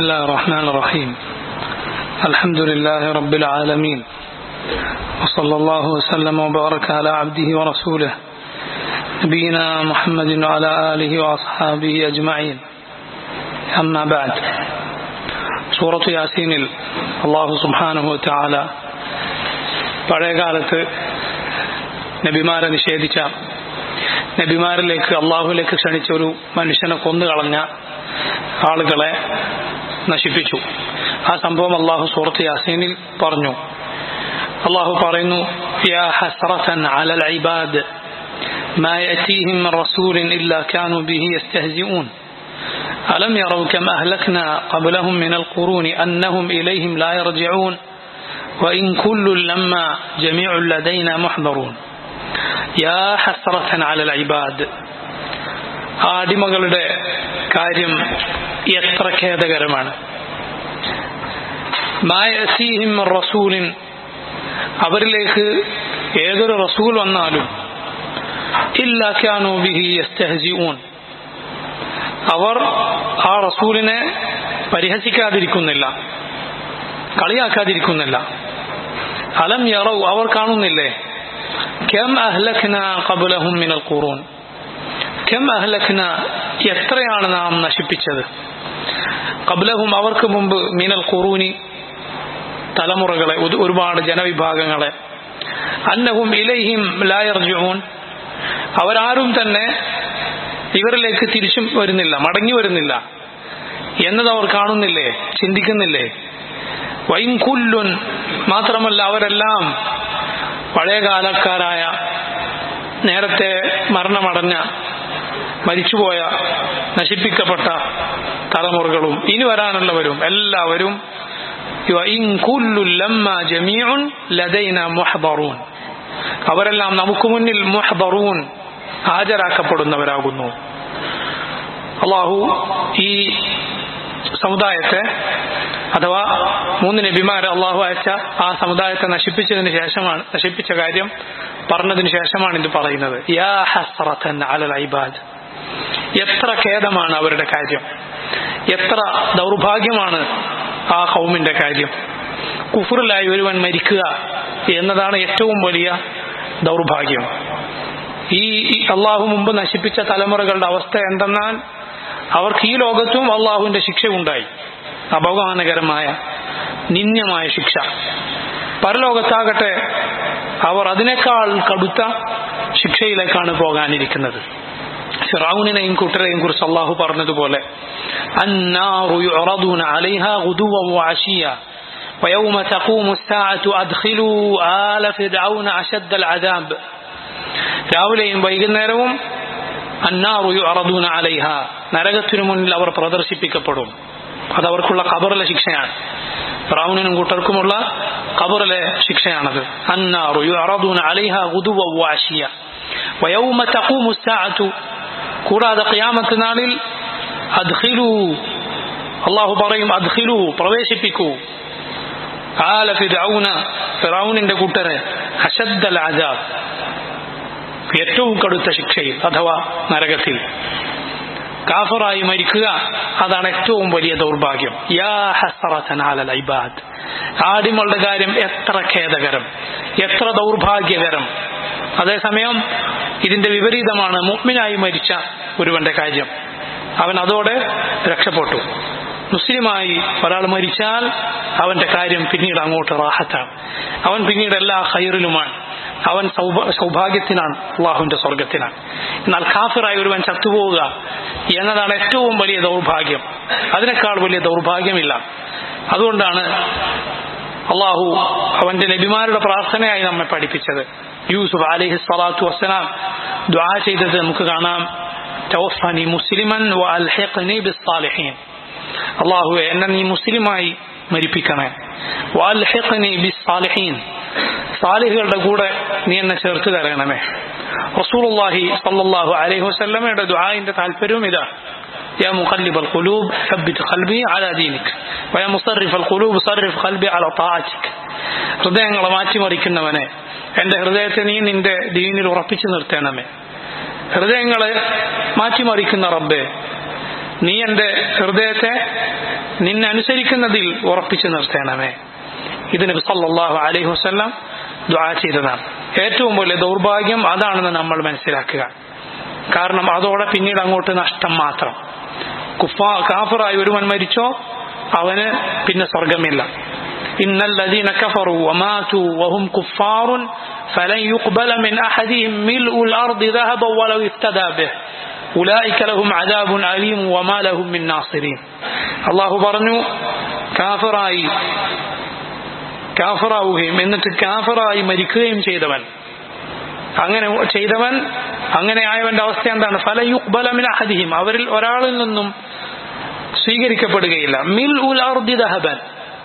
الله الرحمن الرحيم الحمد لله رب العالمين وصلى الله وسلم وبارك على عبده ورسوله نبينا محمد وعلى آله وأصحابه أجمعين أما بعد സൂറത്ത് യാസീനിൽ അള്ളാഹു സുബാനുഹു ചാല പഴയകാലത്ത് നബിമാരെ നിഷേധിച്ച നബിമാരിലേക്ക് അള്ളാഹുലേക്ക് ക്ഷണിച്ച ഒരു മനുഷ്യനെ കൊന്നുകളഞ്ഞ ആളുകളെ നശിപ്പിച്ചു ആ സംഭവം അള്ളാഹു സൂറത്ത് യാസീനിൽ പറഞ്ഞു അള്ളാഹു പറയുന്നു യാ ഹസ്രതൻ അലൽ ഇബാദ് ما يأتيهم من رسول إلا كانوا به يستهزئون ألم يروا كم أهلكنا قبلهم من القرون أنهم إليهم لا يرجعون وإن كل لما جميع لدينا محضرون യാ ഹസ്രത്തൻ അലൽ ഇബാദ് ആദിമകളുടെ കാര്യം എത്ര ഖേദകരമാണ് റസൂലിൻ അവരിലേക്ക് ഏതൊരു റസൂൽ വന്നാലും അവർ ആ റസൂലിനെ പരിഹസിക്കാതിരിക്കുന്നില്ല കളിയാക്കാതിരിക്കുന്നില്ല അലം യറവ് അവർ കാണുന്നില്ലേ كم أهلكنا قبلهم من القرون كم أهلكنا എത്രയാണ് നാം നശിപ്പിച്ചത് കബലഹും അവർക്ക് മുമ്പ് മീനൽ ഖുറൂനി തലമുറകളെ ഒരുപാട് ജനവിഭാഗങ്ങളെ അന്നഹും ഇലൈഹിം ലായർജുൻ അവരാരും തന്നെ ഇവരിലേക്ക് തിരിച്ചും വരുന്നില്ല മടങ്ങി വരുന്നില്ല എന്നത് അവർ കാണുന്നില്ലേ ചിന്തിക്കുന്നില്ലേ വൈൻകുല്ലുൻ മാത്രമല്ല അവരെല്ലാം പഴയകാലക്കാരായ നേരത്തെ മരണമടഞ്ഞ മരിച്ചുപോയ നശിപ്പിക്കപ്പെട്ട തലമുറകളും ഇനി വരാനുള്ളവരും എല്ലാവരും അവരെല്ലാം നമുക്ക് മുന്നിൽ മുഹബറൂൻ ഹാജരാക്കപ്പെടുന്നവരാകുന്നു അള്ളാഹു ഈ സമുദായത്തെ അഥവാ മൂന്ന് നബിമാരെ അള്ളാഹു അയച്ച ആ സമുദായത്തെ നശിപ്പിച്ചതിന് ശേഷമാണ് നശിപ്പിച്ച കാര്യം പറഞ്ഞതിന് ശേഷമാണ് ഇത് പറയുന്നത് യാ ഹസ്രത്തൻ അലൽ ഐബാദ് എത്ര ഖേദമാണ് അവരുടെ കാര്യം എത്ര ദൗർഭാഗ്യമാണ് ആ കൗമിന്റെ കാര്യം കുഫറിലായി ഒരുവൻ മരിക്കുക എന്നതാണ് ഏറ്റവും വലിയ ദൗർഭാഗ്യം ഈ അള്ളാഹു മുമ്പ് നശിപ്പിച്ച തലമുറകളുടെ അവസ്ഥ എന്തെന്നാൽ അവർക്ക് ഈ ലോകത്തും അള്ളാഹുവിന്റെ ശിക്ഷ ഉണ്ടായി അപമാനകരമായ നിന്യമായ ശിക്ഷ പരലോകത്താകട്ടെ അവർ അതിനേക്കാൾ കടുത്ത ശിക്ഷയിലേക്കാണ് പോകാനിരിക്കുന്നത് ഫിറൌനിനെയും കൂട്ടരെയും കുറിച്ച് അള്ളാഹു പറഞ്ഞതുപോലെ ويوم تقوم الساعة أدخلوا آل فرعون أشد العذاب രാവിലെയും വൈകുന്നേരവും അന്നാറു അറദൂന അലൈഹ നരകത്തിനു മുന്നിൽ അവർ പ്രദർശിപ്പിക്കപ്പെടും അത് അവർക്കുള്ള ഖബറിലെ ശിക്ഷയാണ് ഫിറൌനിനും കൂട്ടർക്കുമുള്ള ഖബറിലെ ശിക്ഷയാണത് അന്നാറു യുഅറദൂന അലൈഹ ഗുദുവ വഅശിയ വയൗമ തഖൂമു الساعة കൂടാതെ ഖിയാമത്ത് നാളിൽ അദ്ഖിലു അല്ലാഹു പറയും അദ്ഖിലു പ്രവേശിപ്പിക്കൂ ആല ഫിറഔന ഫിറഔനിന്റെ കൂട്ടരെ അശദ്ദൽ അജാബ് ഏറ്റവും കടുത്ത ശിക്ഷയിൽ അഥവാ നരകത്തിൽ കാഫറായി മരിക്കുക അതാണ് ഏറ്റവും വലിയ ദൗർഭാഗ്യം യാ ഹസറത്തനാലൽ ഐബാദ് ആദിമളുടെ കാര്യം എത്ര ഖേദകരം എത്ര ദൗർഭാഗ്യകരം അതേസമയം ഇതിന്റെ വിപരീതമാണ് മുഗ്മിനായി മരിച്ച ഒരുവന്റെ കാര്യം അവൻ അതോടെ രക്ഷപ്പെട്ടു മുസ്ലിമായി ഒരാൾ മരിച്ചാൽ അവന്റെ കാര്യം പിന്നീട് അങ്ങോട്ട് റാഹത്താണ് അവൻ പിന്നീട് എല്ലാ ഹൈറിലുമാണ് അവൻ സൗഭാഗ്യത്തിനാണ് അള്ളാഹുവിന്റെ സ്വർഗത്തിനാണ് എന്നാൽ കാഫിറായി ഒരുവൻ ചത്തുപോവുക എന്നതാണ് ഏറ്റവും വലിയ ദൗർഭാഗ്യം അതിനേക്കാൾ വലിയ ദൗർഭാഗ്യമില്ല അതുകൊണ്ടാണ് അള്ളാഹു അവന്റെ നബിമാരുടെ പ്രാർത്ഥനയായി നമ്മെ പഠിപ്പിച്ചത് യൂസുഫ് അലിഹി സ്വലാത്തു വസ്സലാം ദ്വാ ചെയ്തത് നമുക്ക് കാണാം توفني مسلما والحقني بالصالحين അള്ളാഹുവെ എന്നെ നീ മുസ്ലിമായി മരിപ്പിക്കണേ വാൽഹിഖ്നി ബിസ്സാലിഹീൻ സാലിഹുകളുടെ കൂടെ നീ എന്നെ ചേർത്ത് തരണമേ റസൂലുള്ളാഹി സല്ലല്ലാഹു അലൈഹി വസല്ലമയുടെ ദുആഇന്റെ താല്പര്യവും ഇതാ يا مقلب القلوب ثبت قلبي على دينك ويا مصرف القلوب صرف قلبي على طاعتك ഹൃദയങ്ങളെ മാറ്റിമറിക്കുന്നവനെ എന്റെ ഹൃദയത്തെ നീ നിന്റെ ദീനിൽ ഉറപ്പിച്ചു നിർത്തണമേ ഹൃദയങ്ങളെ മാറ്റിമറിക്കുന്ന റബ്ബെ നീ എന്റെ ഹൃദയത്തെ നിന്നെ അനുസരിക്കുന്നതിൽ ഉറപ്പിച്ചു നിർത്തണമേ ഇത് നബി സല്ലല്ലാഹു അലൈഹി വസല്ലം ദുആ ചെയ്തതാണ് ഏറ്റവും വലിയ ദൗർഭാഗ്യം അതാണെന്ന് നമ്മൾ മനസ്സിലാക്കുക കാരണം അതോടെ പിന്നീട് അങ്ങോട്ട് നഷ്ടം മാത്രം കുഫാ കാഫറായി ഒരുവൻ മരിച്ചോ അവന് പിന്നെ സ്വർഗമില്ല إن الذين كفروا وماتوا وهم كفار فلن يقبل من أحدهم ملء الأرض ذهبا ولو افتدى به أولئك لهم عذاب أليم وما لهم من ناصرين الله പറഞ്ഞു കാഫറായി കാഫറാവുകയും എന്നിട്ട് കാഫറായി മരിക്കുകയും ചെയ്തവൻ അങ്ങനെ ചെയ്തവൻ അങ്ങനെ ആയവന്റെ അവസ്ഥ എന്താണ് ഫല യുക്ബലമിൻ അഹദിഹിം അവരിൽ ഒരാളിൽ നിന്നും സ്വീകരിക്കപ്പെടുകയില്ല മിൽ ഉൽ അർദി ദഹബൻ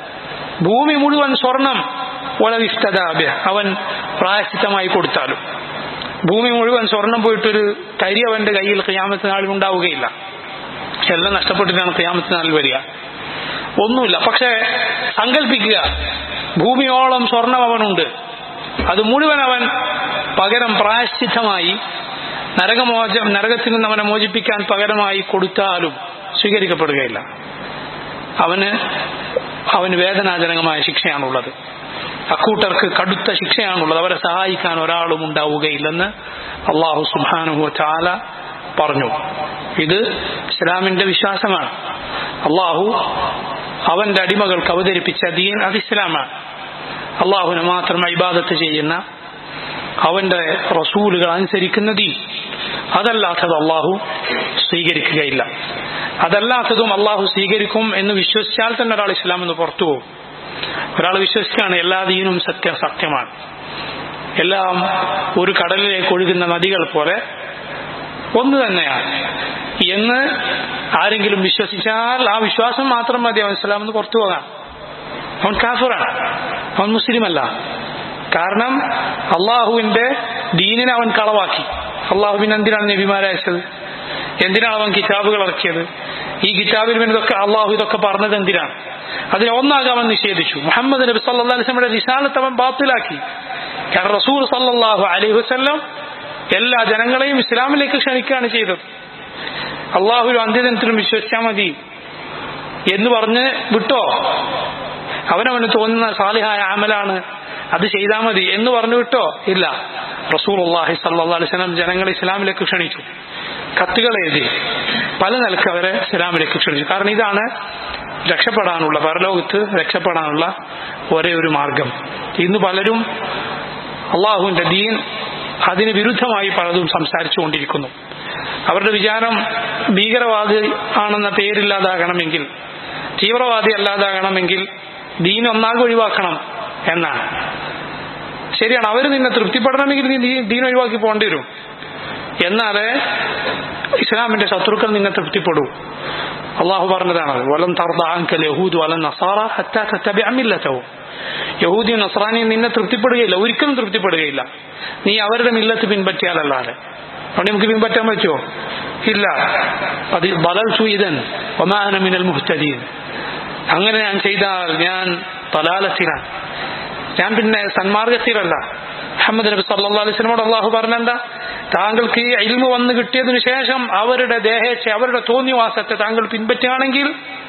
ഭൂമി മുഴുവൻ സ്വർണം ഒലവിഷ്ടതാഭ്യ അവൻ പ്രായശ്ചിത്തമായി കൊടുത്താലും ഭൂമി മുഴുവൻ സ്വർണം പോയിട്ടൊരു തരി അവന്റെ കയ്യിൽ ക്യാമത്ത് നാളിൽ ഉണ്ടാവുകയില്ല എല്ലാം നഷ്ടപ്പെട്ടിട്ടാണ് ക്യാമത്ത് നാളിൽ വരിക ഒന്നുമില്ല പക്ഷെ സങ്കല്പിക്കുക ഭൂമിയോളം സ്വർണം അവനുണ്ട് അത് മുഴുവൻ അവൻ പകരം പ്രായശ്ചിത്തമായി നരകമോച നരകത്തിൽ നിന്ന് അവനെ മോചിപ്പിക്കാൻ പകരമായി കൊടുത്താലും സ്വീകരിക്കപ്പെടുകയില്ല അവന് അവന് വേദനാജനകമായ ശിക്ഷയാണുള്ളത് അക്കൂട്ടർക്ക് കടുത്ത ശിക്ഷയാണുള്ളത് അവരെ സഹായിക്കാൻ ഒരാളും ഉണ്ടാവുകയില്ലെന്ന് അള്ളാഹു സുബാനുഹു ചാല പറഞ്ഞു ഇത് ഇസ്ലാമിന്റെ വിശ്വാസമാണ് അള്ളാഹു അവന്റെ അടിമകൾക്ക് അവതരിപ്പിച്ച ദീൻ അത് ഇസ്ലാമാണ് അള്ളാഹുവിനെ മാത്രം ഇബാദത്ത് ചെയ്യുന്ന അവന്റെ റസൂലുകൾ അനുസരിക്കുന്ന ദീൻ അതല്ലാത്തത് അള്ളാഹു സ്വീകരിക്കുകയില്ല അതല്ലാത്തതും അള്ളാഹു സ്വീകരിക്കും എന്ന് വിശ്വസിച്ചാൽ തന്നെ ഒരാൾ ഇസ്ലാം എന്ന് പുറത്തു പോകും ഒരാൾ വിശ്വസിക്കുകയാണ് എല്ലാ ദീനും സത്യ സത്യമാണ് എല്ലാം ഒരു കടലിലേക്ക് ഒഴുകുന്ന നദികൾ പോലെ ഒന്ന് തന്നെയാണ് എന്ന് ആരെങ്കിലും വിശ്വസിച്ചാൽ ആ വിശ്വാസം മാത്രം മതി അവൻ ഇസ്ലാം എന്ന് പുറത്തു പോകാൻ അവൻ കാഫിറാണ് അവൻ മുസ്ലിമല്ല കാരണം അള്ളാഹുവിന്റെ ദീനിനെ അവൻ കളവാക്കി അള്ളാഹുവിന് എന്തിനാണ് നബിമാരെ അയച്ചത് എന്തിനാണ് അവൻ കിതാബുകൾ ഇറക്കിയത് ഈ കിതാബിൽ ഇതൊക്കെ അള്ളാഹു ഇതൊക്കെ പറഞ്ഞത് എന്തിനാണ് അതിനെ ഒന്നാകെ അവൻ നിഷേധിച്ചു മുഹമ്മദ് നബി സല്ലാ അലിസ്ലമിയുടെ റിസാലത്ത് അവൻ ബാത്തിലാക്കി കാരണം റസൂൽ സല്ലാഹു അലൈഹി വസ്ല്ലം എല്ലാ ജനങ്ങളെയും ഇസ്ലാമിലേക്ക് ക്ഷണിക്കുകയാണ് ചെയ്തത് അള്ളാഹു അന്ത്യദിനത്തിലും വിശ്വസിച്ചാൽ മതി എന്ന് പറഞ്ഞ് വിട്ടോ അവനവന് തോന്നുന്ന സാലിഹായ അമലാണ് അത് ചെയ്താൽ മതി എന്ന് പറഞ്ഞു വിട്ടോ ഇല്ല റസൂൽ അള്ളാഹി സല്ലാ അലിസ്ലാം ജനങ്ങളെ ഇസ്ലാമിലേക്ക് ക്ഷണിച്ചു കത്തുകൾ എഴുതി പല നിലക്ക് അവരെ ഇസ്ലാമിലേക്ക് ക്ഷണിച്ചു കാരണം ഇതാണ് രക്ഷപ്പെടാനുള്ള പരലോകത്ത് രക്ഷപ്പെടാനുള്ള ഒരേ ഒരു മാർഗം ഇന്ന് പലരും അള്ളാഹുവിന്റെ ദീൻ അതിന് വിരുദ്ധമായി പലതും സംസാരിച്ചു കൊണ്ടിരിക്കുന്നു അവരുടെ വിചാരം ഭീകരവാദി ആണെന്ന പേരില്ലാതാകണമെങ്കിൽ തീവ്രവാദി അല്ലാതാകണമെങ്കിൽ ദീൻ ഒന്നാകെ ഒഴിവാക്കണം എന്നാണ് ശരിയാണ് അവർ നിന്നെ തൃപ്തിപ്പെടണമെങ്കിൽ നീ ദീൻ ഒഴിവാക്കി പോകേണ്ടി വരും എന്നാലേ ഇസ്ലാമിന്റെ ശത്രുക്കൾ നിന്നെ തൃപ്തിപ്പെടൂ അള്ളാഹു പറഞ്ഞതാണ് വലം തർദാങ്കൽ യഹൂദ് വലം നസാറ അമില്ലത്തവും യഹൂദിയും നസ്രാനിയും നിന്നെ തൃപ്തിപ്പെടുകയില്ല ഒരിക്കലും തൃപ്തിപ്പെടുകയില്ല നീ അവരുടെ മില്ലത്ത് പിൻപറ്റിയാലല്ലാതെ അതുകൊണ്ട് നമുക്ക് പിൻപറ്റാൻ പറ്റുമോ ഇല്ല അത് ബലൽ സുയിദൻ ഒമാന മിനൽ മുഹ്തദീൻ അങ്ങനെ ഞാൻ ചെയ്താൽ ഞാൻ തലാലത്തിലാണ് ഞാൻ പിന്നെ സന്മാർഗത്തിലല്ല മുഹമ്മദ് നബി സല്ലാ അലിസ്ലമോട് അള്ളാഹു പറഞ്ഞെന്താ താങ്കൾക്ക് ഈ ഇൽമ വന്ന് കിട്ടിയതിനു ശേഷം അവരുടെ ദേഹേച്ഛ അവരുടെ തോന്നിവാസത്തെ താങ്കൾ പിൻപറ്റുകയാണെങ്കിൽ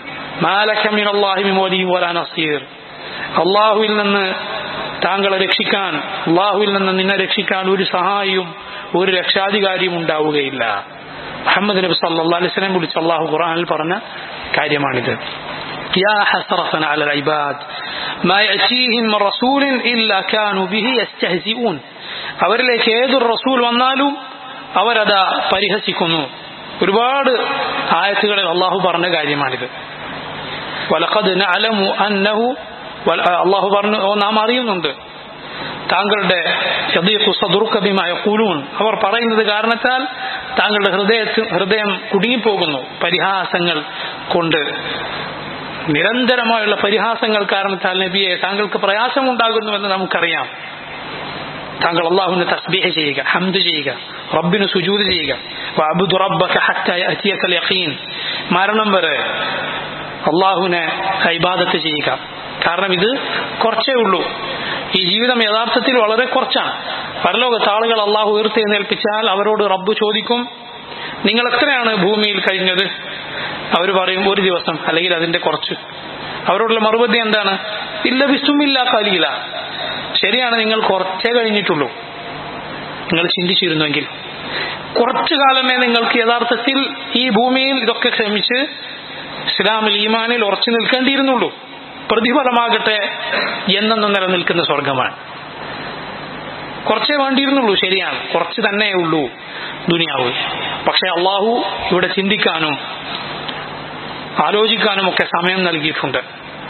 നസീർ അള്ളാഹുവിൽ നിന്ന് താങ്കളെ രക്ഷിക്കാൻ അള്ളാഹുവിൽ നിന്ന് നിന്നെ രക്ഷിക്കാൻ ഒരു സഹായിയും ഒരു രക്ഷാധികാരിയും ഉണ്ടാവുകയില്ല മുഹമ്മദ് നബി സല്ലാ അലിസ്ലം വിളിച്ച് അള്ളാഹു ഖുറാനിൽ പറഞ്ഞ കാര്യമാണിത് يا حسرة على العباد ما يأتيهم من رسول إلا كانوا به يستهزئون അവരിലേക്ക് ഏതൊരു റസൂൽ വന്നാലും അവരതാ പരിഹസിക്കുന്നു ഒരുപാട് ആയത്തുകളിൽ അള്ളാഹു പറഞ്ഞ കാര്യമാണിത് വലഖദ് നഅലമു അന്നഹു അള്ളാഹു പറഞ്ഞു നാം അറിയുന്നുണ്ട് താങ്കളുടെ കൂലൂൺ അവർ പറയുന്നത് കാരണത്താൽ താങ്കളുടെ ഹൃദയത്തിൽ ഹൃദയം കുടുങ്ങിപ്പോകുന്നു പരിഹാസങ്ങൾ കൊണ്ട് നിരന്തരമായുള്ള പരിഹാസങ്ങൾ കാരണത്താൽ നബിയെ താങ്കൾക്ക് പ്രയാസമുണ്ടാകുന്നുവെന്ന് നമുക്കറിയാം താങ്കൾ അള്ളാഹുവിനെ തസ്ബീഹ ചെയ്യുക ഹംദ് ചെയ്യുക റബ്ബിന് സുജൂത് ചെയ്യുക വഅബ്ദു റബ്ബക ഹത്താ യഅതിയകൽ യഖീൻ മരണം വരെ അള്ളാഹുവിനെ ഇബാദത്ത് ചെയ്യുക കാരണം ഇത് കുറച്ചേ ഉള്ളൂ ഈ ജീവിതം യഥാർത്ഥത്തിൽ വളരെ കുറച്ചാണ് പരലോകത്ത് ആളുകൾ അള്ളാഹു ഉയർത്തെഴുന്നേൽപ്പിച്ചാൽ അവരോട് റബ്ബ് ചോദിക്കും നിങ്ങൾ എത്രയാണ് ഭൂമിയിൽ കഴിഞ്ഞത് അവർ പറയും ഒരു ദിവസം അല്ലെങ്കിൽ അതിന്റെ കുറച്ച് അവരോടുള്ള മറുപടി എന്താണ് ഇല്ല വിസുമില്ല കലീല ശരിയാണ് നിങ്ങൾ കുറച്ചേ കഴിഞ്ഞിട്ടുള്ളൂ നിങ്ങൾ ചിന്തിച്ചിരുന്നുവെങ്കിൽ കുറച്ചു കാലമേ നിങ്ങൾക്ക് യഥാർത്ഥത്തിൽ ഈ ഭൂമിയിൽ ഇതൊക്കെ ക്ഷമിച്ച് ഇസ്ലാമിൽ ഈമാനിൽ ഉറച്ചു നിൽക്കേണ്ടിയിരുന്നുള്ളൂ പ്രതിഫലമാകട്ടെ എന്നെന്നും നിലനിൽക്കുന്ന സ്വർഗമാണ് കുറച്ചേ വേണ്ടിയിരുന്നുള്ളൂ ശരിയാണ് കുറച്ച് തന്നെ ഉള്ളൂ ദുനിയാവ് പക്ഷെ അള്ളാഹു ഇവിടെ ചിന്തിക്കാനും ആലോചിക്കാനും ഒക്കെ സമയം നൽകിയിട്ടുണ്ട്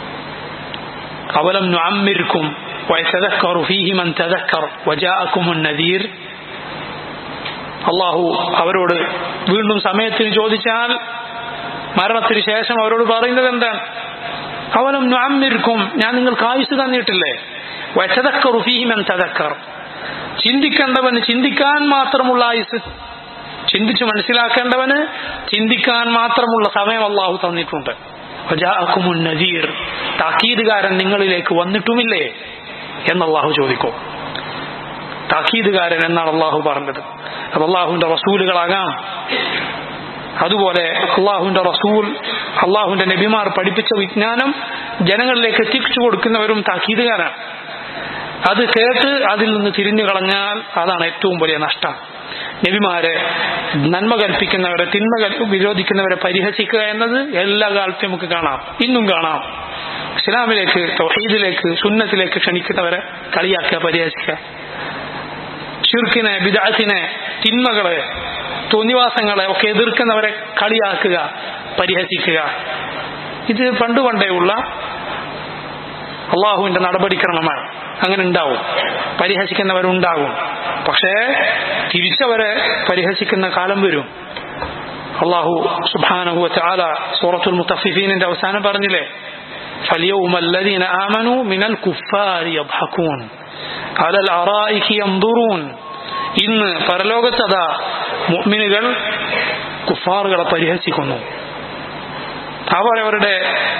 അവലം നുഅമ്മിർക്കും ويتذكر فيه من تذكر وجاءكم النذير അള്ളാഹു അവരോട് വീണ്ടും സമയത്തിന് ചോദിച്ചാൽ മരണത്തിന് ശേഷം അവരോട് പറയുന്നത് എന്താണ് അവലം നുഅമ്മിർക്കും ഞാൻ നിങ്ങൾക്ക് ആയുസ് തന്നിട്ടില്ലേ വയച്ചതക്കറു ഫീഹിമൻ തദക്കർ ചിന്തിക്കേണ്ടവന് ചിന്തിക്കാൻ മാത്രമുള്ള ആയുസ് ചിന്തിച്ച് മനസ്സിലാക്കേണ്ടവന് ചിന്തിക്കാൻ മാത്രമുള്ള സമയം അള്ളാഹു തന്നിട്ടുണ്ട് നദീർ താക്കീതുകാരൻ നിങ്ങളിലേക്ക് വന്നിട്ടുമില്ലേ എന്ന് അള്ളാഹു ചോദിക്കും താക്കീതുകാരൻ എന്നാണ് അള്ളാഹു പറഞ്ഞത് അത് അള്ളാഹുവിന്റെ റസൂലുകളാകാം അതുപോലെ അള്ളാഹുവിന്റെ റസൂൽ അള്ളാഹുവിന്റെ നബിമാർ പഠിപ്പിച്ച വിജ്ഞാനം ജനങ്ങളിലേക്ക് എത്തിച്ചു കൊടുക്കുന്നവരും താക്കീതുകാരാണ് അത് കേട്ട് അതിൽ നിന്ന് തിരിഞ്ഞു കളഞ്ഞാൽ അതാണ് ഏറ്റവും വലിയ നഷ്ടം നബിമാരെ നന്മ കൽപ്പിക്കുന്നവരെ തിന്മ വിരോധിക്കുന്നവരെ പരിഹസിക്കുക എന്നത് എല്ലാ കാലത്തും നമുക്ക് കാണാം ഇന്നും കാണാം ഇസ്ലാമിലേക്ക് തൗഹീദിലേക്ക് സുന്നത്തിലേക്ക് ക്ഷണിക്കുന്നവരെ കളിയാക്കുക പരിഹസിക്കുക ഷിർക്കിനെ ബിദാത്തിനെ തിന്മകളെ തോന്നിവാസങ്ങളെ ഒക്കെ എതിർക്കുന്നവരെ കളിയാക്കുക പരിഹസിക്കുക ഇത് പണ്ട് പണ്ടേ ഉള്ള അള്ളാഹുവിന്റെ നടപടിക്രമമാണ് അങ്ങനെ ഉണ്ടാവും പരിഹസിക്കുന്നവരുണ്ടാകും പക്ഷേ തിരിച്ചവരെ പരിഹസിക്കുന്ന കാലം വരും അള്ളാഹു സുബാനഹു ചാല സൂറത്തുൽ മുത്തഫിഫീനിന്റെ അവസാനം പറഞ്ഞില്ലേ فاليوم الذين آمنوا من الكفار يضحكون على الأرائك ينظرون ഇന്ന് പരലോകത്തതാ മുഅ്മിനുകൾ കുഫാറുകളെ പരിഹസിക്കുന്നു അവർ അവരുടെ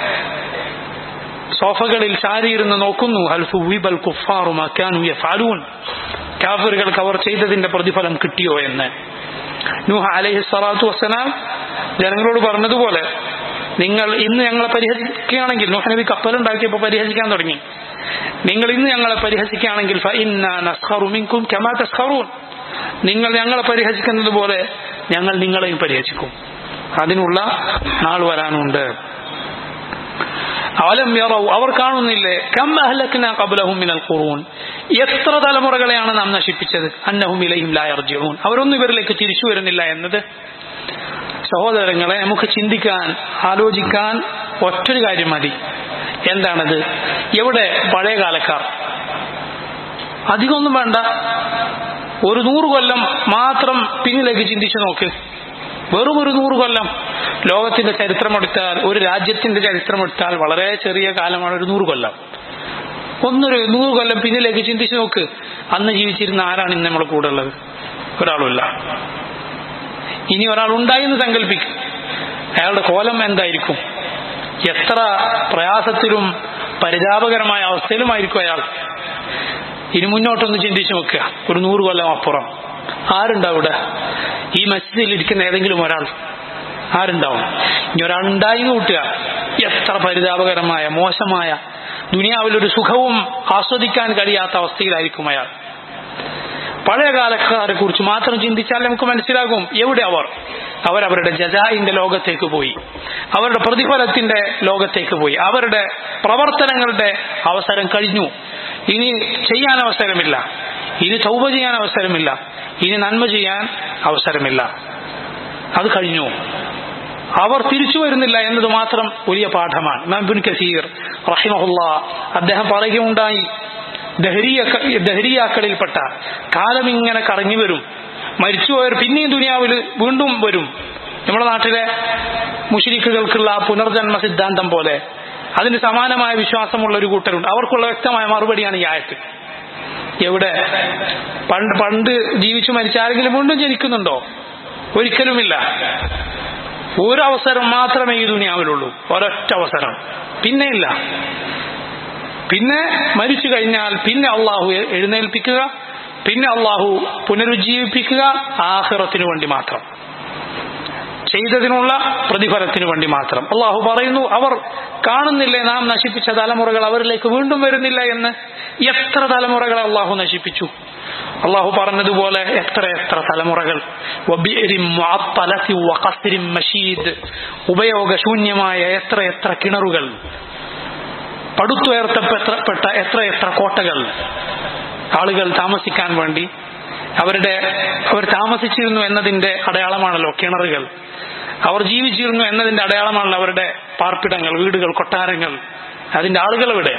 സോഫകളിൽ ചാരിയിരുന്ന് നോക്കുന്നു ഹൽ സുവിബൽ കുഫാറു മക്കാനു യഫാലൂൻ കാഫിറുകൾക്ക് അവർ ചെയ്തതിന്റെ പ്രതിഫലം കിട്ടിയോ എന്ന് നൂഹ അലൈഹി സ്വലാത്തു വസ്സലാം ജനങ്ങളോട് പറഞ്ഞതുപോലെ നിങ്ങൾ ഇന്ന് ഞങ്ങളെ പരിഹസിക്കുകയാണെങ്കിൽ നൂഹ നബി കപ്പലുണ്ടാക്കിയപ്പോൾ പരിഹസിക്കാൻ തുടങ്ങി നിങ്ങൾ ഇന്ന് ഞങ്ങളെ പരിഹസിക്കുകയാണെങ്കിൽ നിങ്ങൾ ഞങ്ങളെ പരിഹസിക്കുന്നത് പോലെ ഞങ്ങൾ നിങ്ങളെയും പരിഹസിക്കും അതിനുള്ള നാൾ വരാനുണ്ട് അവലം യറവ് അവർ കാണുന്നില്ലേ കം അഹ്ലക്ന ഖബ്ലഹും മിനൽ ഖുറൂൻ എത്ര തലമുറകളെയാണ് നാം നശിപ്പിച്ചത് അന്നഹും ഇലൈഹിം ലാ യർജിഊൻ അവരൊന്നും ഇവരിലേക്ക് തിരിച്ചു വരുന്നില്ല എന്നത് സഹോദരങ്ങളെ നമുക്ക് ചിന്തിക്കാൻ ആലോചിക്കാൻ ഒറ്റൊരു കാര്യം മതി എന്താണത് എവിടെ പഴയ കാലക്കാർ അധികമൊന്നും വേണ്ട ഒരു നൂറ് കൊല്ലം മാത്രം പിന്നിലേക്ക് ചിന്തിച്ചു നോക്ക് വെറും ഒരു നൂറ് കൊല്ലം ലോകത്തിന്റെ ചരിത്രമെടുത്താൽ ഒരു രാജ്യത്തിന്റെ ചരിത്രമെടുത്താൽ വളരെ ചെറിയ കാലമാണ് ഒരു നൂറ് കൊല്ലം ഒന്നൊരു നൂറ് കൊല്ലം പിന്നിലേക്ക് ചിന്തിച്ചു നോക്ക് അന്ന് ജീവിച്ചിരുന്ന ആരാണ് ഇന്ന് നമ്മളെ കൂടെ ഉള്ളത് ഒരാളുമില്ല ഇനി ഒരാൾ ഉണ്ടായി എന്ന് സങ്കല്പിക്കും അയാളുടെ കോലം എന്തായിരിക്കും എത്ര പ്രയാസത്തിലും പരിതാപകരമായ അവസ്ഥയിലുമായിരിക്കും അയാൾ ഇനി മുന്നോട്ടൊന്ന് ചിന്തിച്ചു നോക്കുക ഒരു നൂറ് കൊല്ലം അപ്പുറം ആരുണ്ടാവും ഇവിടെ ഈ മസ്ജിദിൽ ഇരിക്കുന്ന ഏതെങ്കിലും ഒരാൾ ആരുണ്ടാവും ഇനി ഒരാൾ ഉണ്ടായി കൂട്ടുക എത്ര പരിതാപകരമായ മോശമായ ദുനിയാവിലൊരു സുഖവും ആസ്വദിക്കാൻ കഴിയാത്ത അവസ്ഥയിലായിരിക്കും അയാൾ പഴയ കാലക്കാരെ കുറിച്ച് മാത്രം ചിന്തിച്ചാൽ നമുക്ക് മനസ്സിലാകും എവിടെ അവർ അവരവരുടെ ജജായിന്റെ ലോകത്തേക്ക് പോയി അവരുടെ പ്രതിഫലത്തിന്റെ ലോകത്തേക്ക് പോയി അവരുടെ പ്രവർത്തനങ്ങളുടെ അവസരം കഴിഞ്ഞു ഇനി ചെയ്യാൻ അവസരമില്ല ഇനി ചൗപ ചെയ്യാൻ അവസരമില്ല ഇനി നന്മ ചെയ്യാൻ അവസരമില്ല അത് കഴിഞ്ഞു അവർ തിരിച്ചു വരുന്നില്ല എന്നത് മാത്രം വലിയ പാഠമാണ് മഹബുൻ കസീർ റഹിമഹുല്ല അദ്ദേഹം പറയുകയുണ്ടായി ദഹരിയാക്കളിൽപ്പെട്ട കാലം ഇങ്ങനെ കറങ്ങി വരും മരിച്ചുപോയവർ പിന്നെയും ദുനിയാവിൽ വീണ്ടും വരും നമ്മുടെ നാട്ടിലെ മുഷിരിക്കുകൾക്കുള്ള പുനർജന്മ സിദ്ധാന്തം പോലെ അതിന് സമാനമായ വിശ്വാസമുള്ള ഒരു കൂട്ടരുണ്ട് അവർക്കുള്ള വ്യക്തമായ മറുപടിയാണ് ഈ ആയത്ത് എവിടെ പണ്ട് പണ്ട് ജീവിച്ചു മരിച്ച ആരെങ്കിലും വീണ്ടും ജനിക്കുന്നുണ്ടോ ഒരിക്കലുമില്ല ഒരു അവസരം മാത്രമേ ഈ ദുനിയാവിലുള്ളൂ ഒരൊറ്റ അവസരം പിന്നെ ഇല്ല പിന്നെ മരിച്ചു കഴിഞ്ഞാൽ പിന്നെ അള്ളാഹു എഴുന്നേൽപ്പിക്കുക പിന്നെ അള്ളാഹു പുനരുജ്ജീവിപ്പിക്കുക ആഹ്റത്തിനു വേണ്ടി മാത്രം ചെയ്തതിനുള്ള പ്രതിഫലത്തിന് വേണ്ടി മാത്രം അള്ളാഹു പറയുന്നു അവർ കാണുന്നില്ലേ നാം നശിപ്പിച്ച തലമുറകൾ അവരിലേക്ക് വീണ്ടും വരുന്നില്ല എന്ന് എത്ര തലമുറകളെ അള്ളാഹു നശിപ്പിച്ചു അള്ളാഹു പറഞ്ഞതുപോലെ എത്ര എത്ര തലമുറകൾ വബിഇരിൻ മുഅത്തലത്തി വഖസ്രിൻ മശീദ് ഉപയോഗശൂന്യമായ എത്ര എത്ര കിണറുകൾ പടുത്തുയർത്തപ്പെട്ട എത്ര എത്ര കോട്ടകൾ ആളുകൾ താമസിക്കാൻ വേണ്ടി അവരുടെ അവർ താമസിച്ചിരുന്നു എന്നതിന്റെ അടയാളമാണല്ലോ കിണറുകൾ അവർ ജീവിച്ചിരുന്നു എന്നതിന്റെ അടയാളമാണല്ലോ അവരുടെ പാർപ്പിടങ്ങൾ വീടുകൾ കൊട്ടാരങ്ങൾ അതിന്റെ ആളുകൾ എവിടെ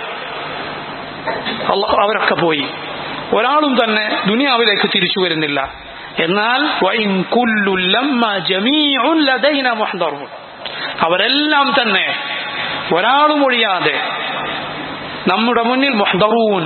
അള്ളാഹ് അവരൊക്കെ പോയി ഒരാളും തന്നെ ദുനിയാവിലേക്ക് തിരിച്ചു വരുന്നില്ല എന്നാൽ വഇൻ കുല്ലു ലമ്മ ജമീഉൻ ലദൈന മുഹ്ദറുൻ അവരെല്ലാം തന്നെ ഒരാളും ഒഴിയാതെ നമ്മുടെ മുന്നിൽ മുഹ്ദറൂൻ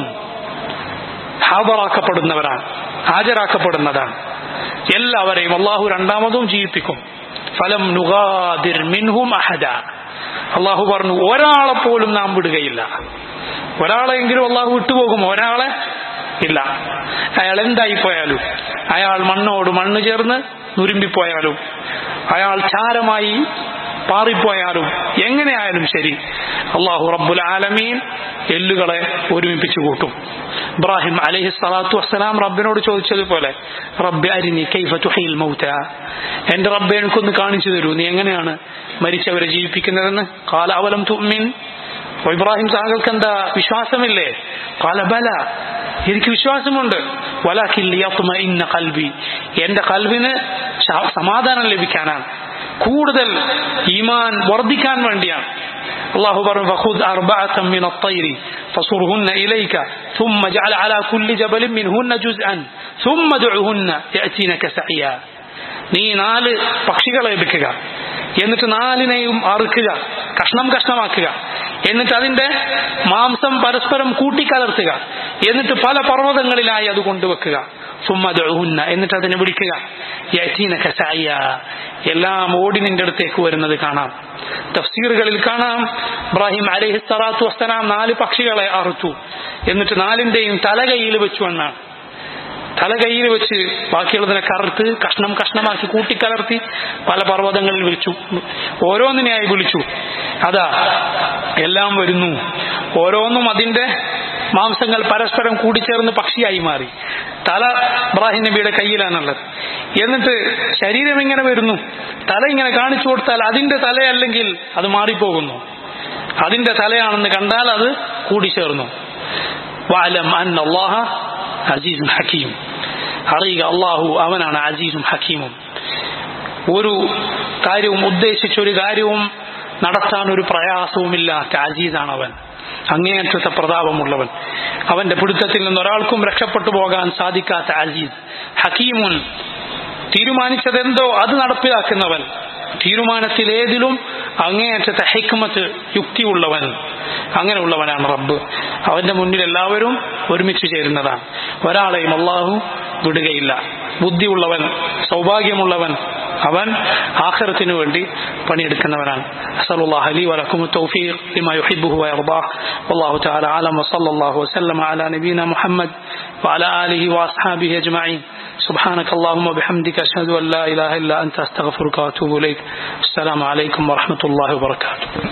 ഹാജറാക്കപ്പെടുന്നവരാണ് ഹാജരാക്കപ്പെടുന്നതാണ് എല്ലാവരെയും അള്ളാഹു രണ്ടാമതും ജീവിപ്പിക്കും ഫലം നുഗാദിർ മിൻഹും അഹദ അള്ളാഹു പറഞ്ഞു ഒരാളെ പോലും നാം വിടുകയില്ല ഒരാളെങ്കിലും അള്ളാഹു വിട്ടുപോകും ഒരാളെ ഇല്ല അയാൾ എന്തായി പോയാലും അയാൾ മണ്ണോട് മണ്ണ് ചേർന്ന് നുരുമ്പിപ്പോയാലും അയാൾ ചാരമായി പാറിപ്പോയാലും എങ്ങനെയായാലും ശരി അള്ളാഹു റബ്ബുൽ ആലമീൻ എല്ലുകളെ ഒരുമിപ്പിച്ചു കൂട്ടും ഇബ്രാഹിം അലൈഹി സ്വലാത്തു വസ്സലാം റബ്ബിനോട് ചോദിച്ചതുപോലെ റബ്ബെ അരിനി കൈഫ തുഹയിൽ മൗത എന്റെ റബ്ബെ എനിക്കൊന്ന് കാണിച്ചു തരൂ നീ എങ്ങനെയാണ് മരിച്ചവരെ ജീവിപ്പിക്കുന്നതെന്ന് കാല അവലം തുമ്മിൻ ഇബ്രാഹിം താങ്കൾക്ക് എന്താ വിശ്വാസമില്ലേ കാല ബല എനിക്ക് വിശ്വാസമുണ്ട് ഇന്ന കൽബി എന്റെ കൽവിന് സമാധാനം ലഭിക്കാനാണ് കൂടുതൽ ഈമാൻ വർദ്ധിക്കാൻ വേണ്ടിയാണ് الله بر فخذ أربعة من الطير فصرهن إليك ثم اجعل على كل جبل منهن جزءا ثم دعهن يأتينك سعيا നീ നാല് പക്ഷികളെ എടുക്കുക എന്നിട്ട് നാലിനെയും അറുക്കുക കഷ്ണം കഷ്ണമാക്കുക എന്നിട്ട് അതിന്റെ മാംസം പരസ്പരം കൂട്ടിക്കലർത്തുക എന്നിട്ട് പല പർവ്വതങ്ങളിലായി അത് കൊണ്ടുവെക്കുക സുമ്മദുഹുന്ന എന്നിട്ട് അതിനെ വിളിക്കുക യറ്റീനക സായ എല്ലാം ഓടി നിന്റെ അടുത്തേക്ക് വരുന്നത് കാണാം തഫ്സീറുകളിൽ കാണാം ഇബ്രാഹിം അലൈഹി സ്വലാത്തു വസ്സലാം നാല് പക്ഷികളെ അറുത്തു എന്നിട്ട് നാലിന്റെയും തല കയ്യിൽ വെച്ചു എന്നാണ് തല കയ്യിൽ വെച്ച് ബാക്കിയുള്ളതിനെ കറുത്ത് കഷ്ണം കഷ്ണമാക്കി കൂട്ടിക്കലർത്തി പല പർവ്വതങ്ങളിൽ വിളിച്ചു ഓരോന്നിനെയായി വിളിച്ചു അതാ എല്ലാം വരുന്നു ഓരോന്നും അതിന്റെ മാംസങ്ങൾ പരസ്പരം കൂടിച്ചേർന്ന് പക്ഷിയായി മാറി തല ഇബ്രാഹിം നബിയുടെ കയ്യിലാണുള്ളത് എന്നിട്ട് ശരീരം ഇങ്ങനെ വരുന്നു തല ഇങ്ങനെ കാണിച്ചു കൊടുത്താൽ അതിന്റെ തലയല്ലെങ്കിൽ അത് മാറിപ്പോകുന്നു അതിന്റെ തലയാണെന്ന് കണ്ടാൽ അത് കൂടിച്ചേർന്നു വാലം അൻ അള്ളാഹ അസീസും ഹക്കീം അറിയുക അള്ളാഹു അവനാണ് അസീസും ഹക്കീമും ഒരു കാര്യവും ഉദ്ദേശിച്ച ഒരു കാര്യവും നടത്താൻ ഒരു പ്രയാസവുമില്ലാത്ത അജീസാണ് അവൻ അങ്ങേയറ്റത്തെ പ്രതാപമുള്ളവൻ അവന്റെ പിടുത്തത്തിൽ നിന്ന് ഒരാൾക്കും രക്ഷപ്പെട്ടു പോകാൻ സാധിക്കാത്ത അജീസ് ഹക്കീമുൻ തീരുമാനിച്ചതെന്തോ അത് നടപ്പിലാക്കുന്നവൻ തീരുമാനത്തിൽ ഏതിലും അങ്ങേയറ്റത്തെ ഹൈക്കമത്ത് യുക്തിയുള്ളവൻ അങ്ങനെയുള്ളവനാണ് റബ്ബ് അവന്റെ മുന്നിൽ എല്ലാവരും ഒരുമിച്ച് ചേരുന്നതാണ് ഒരാളെയും അള്ളാഹു വിടുകയില്ല ബുദ്ധിയുള്ളവൻ സൗഭാഗ്യമുള്ളവൻ അവൻ ആഖിറത്തിനു വേണ്ടി പണിയെടുക്കുന്നവനാണ് അസലുല്ലാഹ് അലി വലക്കും തൗഫീഖ് لما يحبه ويرضاه والله تعالى أعلم وصلى الله وسلم على نبينا محمد وعلى آله وأصحابه أجمعين سبحانك اللهم وبحمدك أشهد أن لا إله إلا أنت أستغفرك وأتوب إليك السلام عليكم ورحمة الله وبركاته